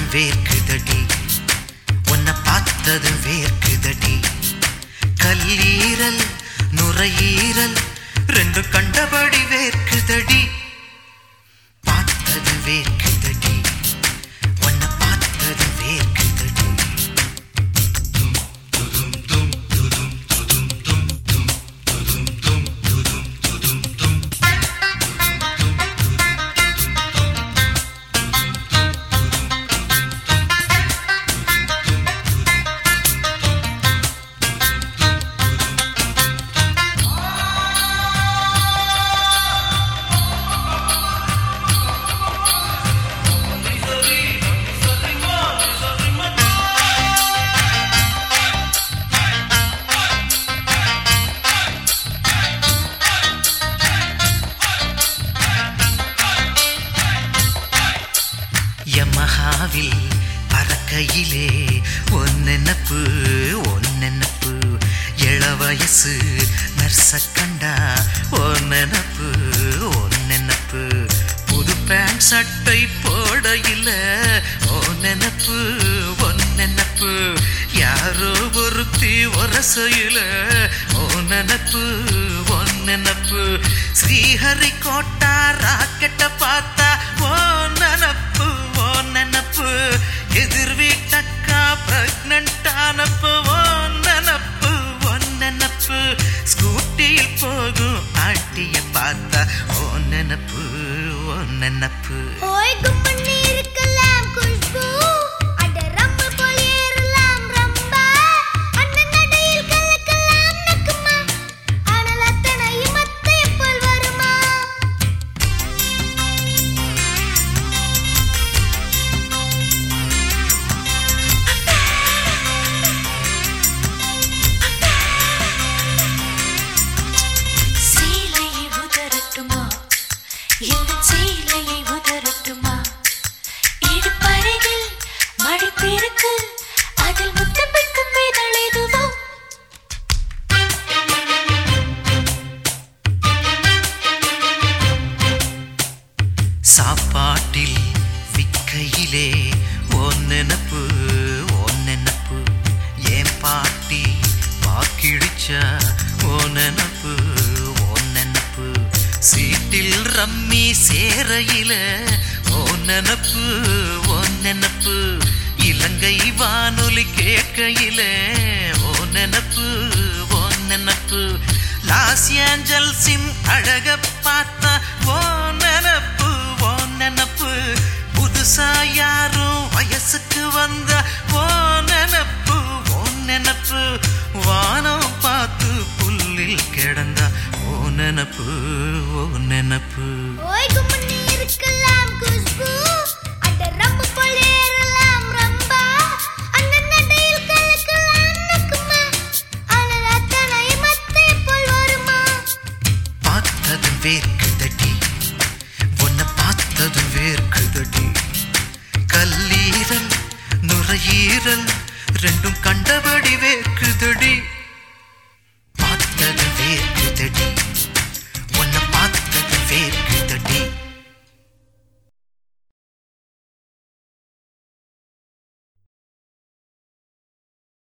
வேர்க்குதடி உன்னை பார்த்தது வேர்க்குதடி கல்லீரல் நுரையீரல் ரெண்டு கண்டபடி வேர்க்குதடி பார்த்தது வேர்க்குதடி உன்னை பார்த்தது வேர்க்குதடி யமஹாவில் பறக்கையிலே ஒன்னெனப்பு ஒன்னெனப்பு இள வயசு நர்ச கண்டா ஒன்னெனப்பு ஒன்னெனப்பு புது பேண்ட் சட்டை போடையில ஒன்னெனப்பு ஒன்னெனப்பு யாரோ ஒருத்தி ஒரசையில ஒன்னெனப்பு ஒன்னெனப்பு ஸ்ரீஹரி கோட்டா ராக்கெட்ட பார்த்தா ஓ நனப்பு ஓ நனப்பு எதிர் வீட்டக்கா பிரெக்னன்ட் ஆனப்போ ஓ நனப்பு ஓ நனப்பு ஸ்கூட்டியில் போகும் ஆட்டிய பார்த்தா ஓ நனப்பு ஓ நனப்பு ஓய் கும்மண்ணி இருக்கலாம் குஷ்பு அட ரம்ம போல் ஏறலாம் ரம்பா அண்ணன் நடையில் கலக்கலாம் நக்குமா ஆனால் அத்தனையும் அத்தை போல் வருமா சீலையை உதரட்டுமா இந்த சீலையை உதரட்டுமா இடுப்பருகில் மடிப்பிருக்கு அதில் முத்தமிக்கும் இதழ் எதுவோ சாப்பாட்டில் விக்கையிலே ஓன் நினப்பு ஓன் நினப்பு ஏன் பாட்டி வாக்கிடிச்சா ஓ நினப்பு ஓன் நினப்பு சீட்டில் ரம்மி சேரையில ஓ நினப்பு ஓன் நினப்பு இலங்கை வானொலி கேட்கையில ஓ நினப்பு ஓ நினப்பு லாஸ் ஏஞ்சல்ஸின் அழக பார்த்தா ஓ நினப்பு ஓ நினப்பு புதுசா யாரும் வயசுக்கு வந்த ஓ நினப்பு ஓ நினப்பு வானம் பார்த்து புல்லில் கிடந்தா ஓ நினப்பு ஓ நினப்பு ஓய் கும்மண்ணி இருக்கலாம் குஷ்பு அட ரம்ம போல் ஏறலாம் ரம்பா அண்ணன் நடையில் கலக்கலாம் நக்குமா ஆனால் அத்தனையும் அத்தை போல் வருமா பார்த்தது வேர்க்குதடி உன்னை பார்த்தது வேர்க்குதடி கல்லீரல் நுரையீரல் ரெண்டும் கண்டபடி வேர்க்குதடி